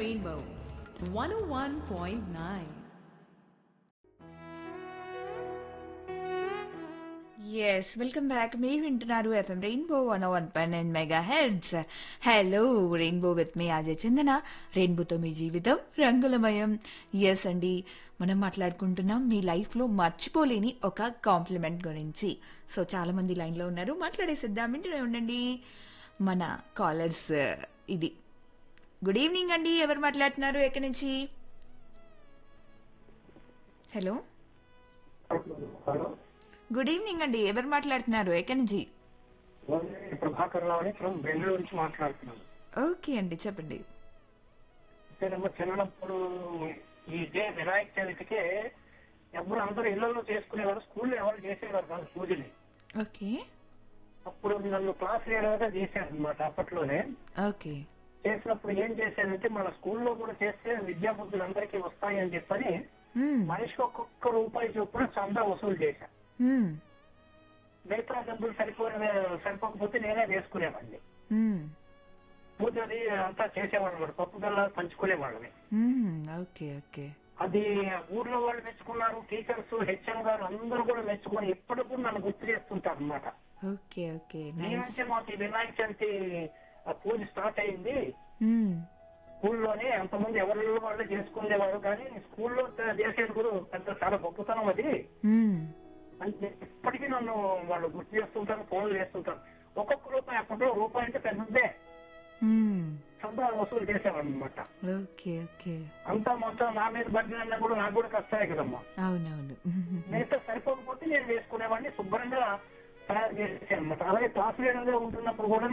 Rainbow 101.9. Yes welcome back మీరు వింటున్నారు FM rainbow one one point nine mega heads hello rainbow with మీ అజయ్ చందన రెయిన్బోతో మీ జీవితం రంగులమయం ఎస్ అండి మనం మాట్లాడుకుంటున్నాం మీ లైఫ్లో మర్చిపోలేని ఒక కాంప్లిమెంట్ గురించి సో చాలా మంది లైన్లో ఉన్నారు మాట్లాడేసిద్దాం వింటూనే ఉండండి మన కాలర్స్ ఇది గుడ్ ఈవినింగ్ అండి ఎవరు మాట్లాడుతున్నారు ఎక్కడి నుంచి హలో గుడ్ ఈవినింగ్ అండి ఎవరు మాట్లాడుతున్నారు ఎక్కడి నుంచి ప్రభాకర్ రావు అని ఫ్రమ్ బెంగళూరు నుంచి మాట్లాడుతున్నాను ఓకే అండి చెప్పండి నేనేమో చిన్నప్పుడు ఈ డే వినాయక చవితికే ఎవరు అందరూ ఇళ్లలో చేసుకునేవారు స్కూల్లో ఎవరు చేసేవారు కాదు పూజని ఓకే అప్పుడు నన్ను క్లాస్ లీడర్ గా చేశారు అనమాట అప్పట్లోనే ఓకే చేసినప్పుడు ఏం చేశానంటే మన స్కూల్లో కూడా చేస్తే విద్యాబుద్ధులందరికీ వస్తాయి అని చెప్పని మ్మ్. మనిషికి ఒక్కొక్క రూపాయి చొప్పున చందా వసూలు చేశా మ్మ్. మిగతా డబ్బులు సరిపోయిన సరిపోకపోతే నేనే వేసుకునేవాడిని మ్మ్. పూజ అది అంతా చేసేవాళ్ళం అనమాట పప్పు బెల్ల పంచుకునేవాళ్ళని మ్మ్. ఓకే ఓకే అది ఊర్లో వాళ్ళు మెచ్చుకున్నారు టీచర్స్ హెచ్ఎం గారు అందరూ కూడా మెచ్చుకొని ఇప్పటికి కూడా నన్ను గుర్తు చేస్తుంటారు అనమాట ఓకే ఓకే మీ నైస్ నుంచి మాకు ఈ వినాయక చవితి ఆ పూజ స్టార్ట్ అయింది మ్మ్. స్కూల్లోనే ఎంతమంది ఎవరిలో వాళ్ళు చేసుకునేవారు కానీ స్కూల్లో చేసేది కూడా పెద్ద చాలా గొప్పతనం అది మ్మ్. అంటే ఇప్పటికీ నన్ను వాళ్ళు గుర్తు చేస్తుంటారు ఫోన్లు చేస్తుంటారు ఒక్కొక్క రూపాయి అప్పట్లో రూపాయి అంటే పెద్దదే మ్మ్. చందా వసూలు చేసేవాడు అనమాట ఓకే ఓకే అంతా మొత్తం నా మీద బడ్జెట్ కూడా నాకు కూడా కష్టాలే కదమ్మా అవునవును మ్మ్. మిగతా సరిపోకపోతే నేను వేసుకునేవాడిని శుభ్రంగా తయారు చేసేసాను అనమాట అలాగే క్లాస్ లీడర్ గా ఉంటున్నప్పుడు కూడా